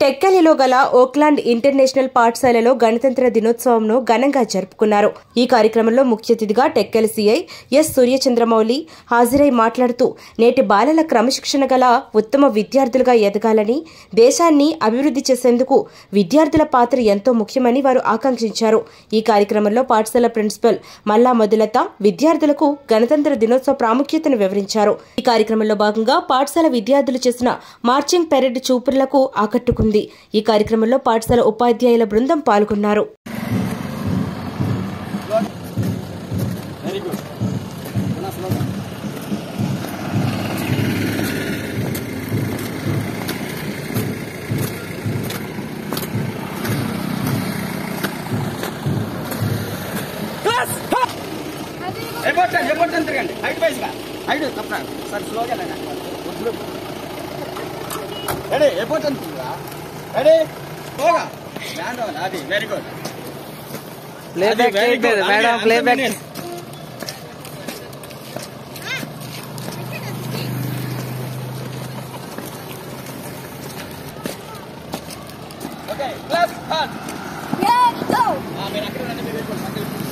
టెక్కలిలో గల Oakland international పాఠశాలలో గణతంత్ర దినోత్సవంను ఘనంగా జరుపుకున్నారు ఈ కార్యక్రమంలో ముఖ్య అతిథిగా టెక్కలి సిఐ ఎస్ సూర్యచంద్రమౌళి హాజరై మాట్లాడుతూ నేటి బాలల క్రమశిక్షణ గల ఉత్తమ విద్యార్థులుగా ఎదగాలని దేశాన్ని అభివృద్ధి చేసేందుకు విద్యార్థుల పాత్ర ఎంతో ముఖ్యమని వారు ఆకాంక్షించారు ఈ కార్యక్రమంలో పాఠశాల ప్రిన్సిపల్ మల్లా మధులత విద్యార్థులకు గణతంత్ర దినోత్సవ ప్రాముఖ్యతను వివరించారు ఈ కార్యక్రమంలో భాగంగా పాఠశాల విద్యార్థులు చేసిన మార్చింగ్ పెరేడ్ చూపులకు ఆకట్టుకుంది ఈ కార్యక్రమంలో పాఠశాల ఉపాధ్యాయుల బృందం పాల్గొన్నారు వెరీ గుడ్ పునః స్లోగా క్లాస్ ఎబోటన్ ఎబోటన్ తిరగండి హైట్ వైజ్గా హైట్ తప్ప సార్ స్లోగా రెడీ ఎబోటన్ తిరుగురా రెడీ స్లోగా స్టాండ్ ఆన్ అది వెరీ గుడ్ ప్లేబ్యాక్ చేయట్లేదు madam playback okay class start Yeah, go! మీరు అక్కడ రండి మీరు ఇక్కడ